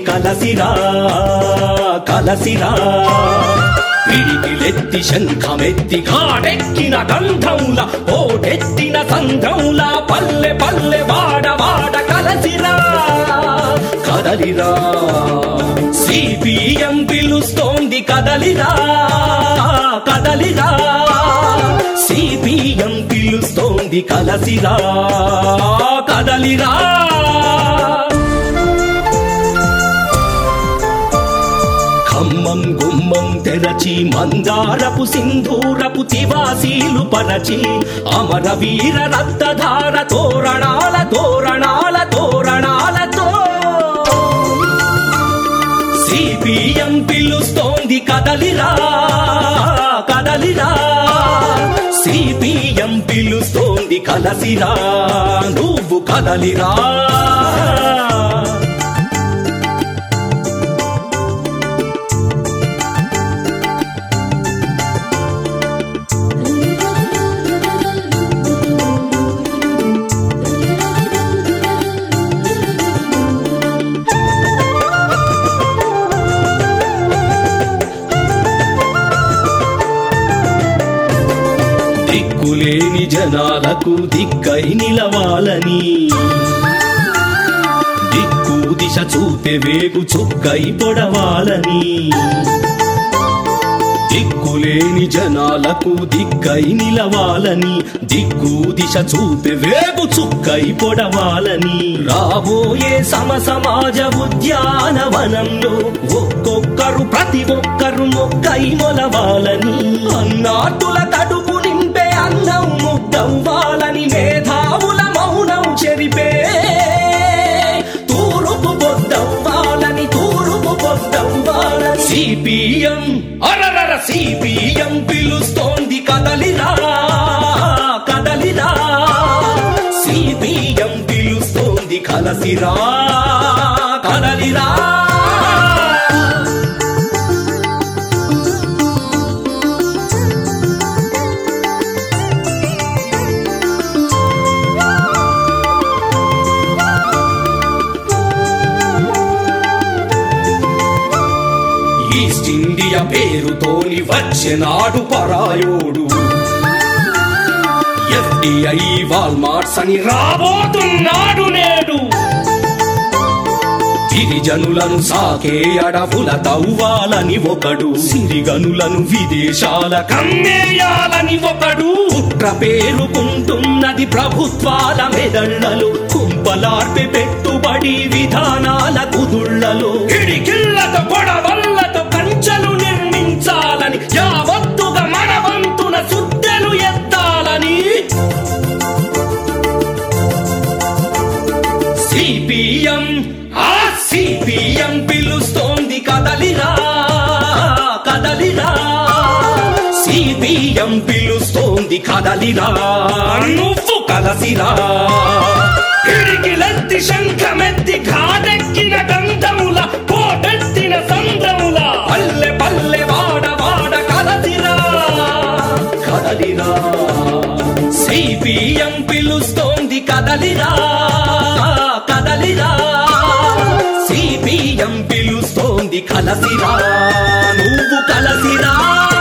కలసిరా కలసిరా పిడికిలెత్తి శంఖమెత్తి కాడెక్కిన గంధంల ఓటెత్తిన సంఘంల పల్లె పల్లె వాడ వాడ కలసిరా కదలిరా సిపిఎం పిలుస్తోంది కదలిరా కదలిరా సిపిఎం పిలుస్తోంది కలసిరా కదలిరా ఖమ్మం గుమ్మం తెరచి మందారపు సింధూరపు తివాసీలు పరచి అమర వీర రక్తధార తోరణాల తోరణాల తోరణాలతో సిపిఎం పిలుస్తోంది కదలిరా కదలిరా సిపిఎం పిలుస్తోంది కలసిరా నువ్వు కదలిరా దిక్కులేని జనాలకు దిక్కై నిలవాలని దిక్కు దిశ చూపే వేగు చుక్కై పొడవాలని దిక్కులేని జనాలకు దిక్కై నిలవాలని దిక్కు దిశ చూపే వేగు చుక్కై పొడవాలని రాబోయే సమ సమాజ ఉద్యానవనంలో ఒక్కొక్కరు ప్రతి ఒక్కరు మొక్కై మొలవాలని అన్నాటుల తడుపు నింపే అన్నం ముద్దవ్వాలని మేధావుల మౌనం చెరిపే తూరుపు పొద్దవ్వాలని తూరుపు పొద్దవ్వాలని సిపిఎం అరరర సిపిఎం పిలుస్తోంది కదలిరా కదలిరా సిపిఎం పిలుస్తోంది కలసిరా కదలిరా ఈస్ట్ ఇండియా పేరుతోని వచ్చెనాడు పరాయోడు ఎఫ్డిఐ వాల్మార్ట్స్ అని రాబోతున్నాడు నేడు గిరిజనులను సాకే అడవుల తవ్వాలని ఒకడు సిరిగనులను విదేశాల కమ్మేయాలని ఒకడు కుట్ర పేరుకుంటున్నది ప్రభుత్వాల మెదళ్లలో కుంపలార్పి పెట్టుబడి విధానాల కుదుళ్లలో కిడికిళ్లతో గొడవల్లతో కంచెలు నిర్మించాలని యావత్తుగా మన వంతున సుద్దెలు ఎత్తాలని సిపిఎం ఆ సిపిఎం పిలుస్తోంది కదలిరా కదలిరా సిపిఎం పిలుస్తోంది కదలిరా నువ్వు కలసిరా ఇడికిలెత్తి శంఖమెత్తి ఘాటెక్కిన గంధముల కోటెత్తిన సంద్రముల పల్లె పల్లె వాడ వాడ కలసిరా కదలిరా సిపిఎం పిలుస్తోంది కదలిరా కదలిరా సిపిఎం పిలుస్తోంది కలసిరా నువ్వు కలసిరా